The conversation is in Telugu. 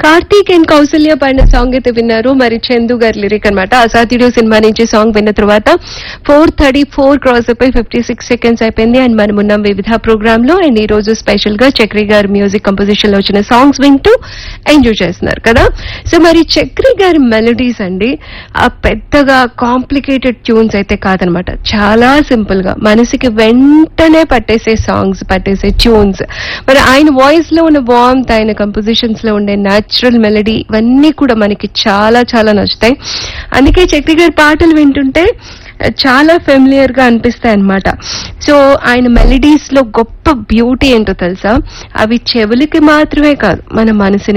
కార్తీక్ అండ్ కౌసల్య పాడిన సాంగ్ అయితే విన్నారు మరి చందు గారి లిరిక్ అనమాట అసాధ్యుడు సినిమా నుంచి సాంగ్ విన్న తర్వాత ఫోర్ థర్టీ ఫోర్ క్రాస్ అయిపోయి ఫిఫ్టీ సిక్స్ సెకండ్స్ అయిపోయింది అండ్ మనం ఉన్నాం వివిధ ప్రోగ్రామ్ లో అండ్ ఈ రోజు స్పెషల్ గా చక్రి గారి మ్యూజిక్ కంపోజిషన్ లో వచ్చిన సాంగ్స్ వింటూ ఎంజాయ్ చేస్తున్నారు కదా సో మరి చక్రి గారి మెలడీస్ అండి ఆ పెద్దగా కాంప్లికేటెడ్ ట్యూన్స్ అయితే కాదనమాట చాలా సింపుల్ గా మనసుకి వెంటనే పట్టేసే సాంగ్స్ పట్టేసే ట్యూన్స్ మరి ఆయన వాయిస్ లో ఉన్న వామ్త్ ఆయన కంపోజిషన్స్ లో ఉండే న్యాచురల్ మెలడీ ఇవన్నీ కూడా మనకి చాలా చాలా నచ్చుతాయి అందుకే చక్రి గారి పాటలు వింటుంటే చాలా ఫెమిలియర్ గా అనిపిస్తాయి అన్నమాట సో ఆయన మెలడీస్ లో గొప్ప బ్యూటీ ఏంటో తెలుసా అవి చెవులకి మాత్రమే కాదు మన మనసుని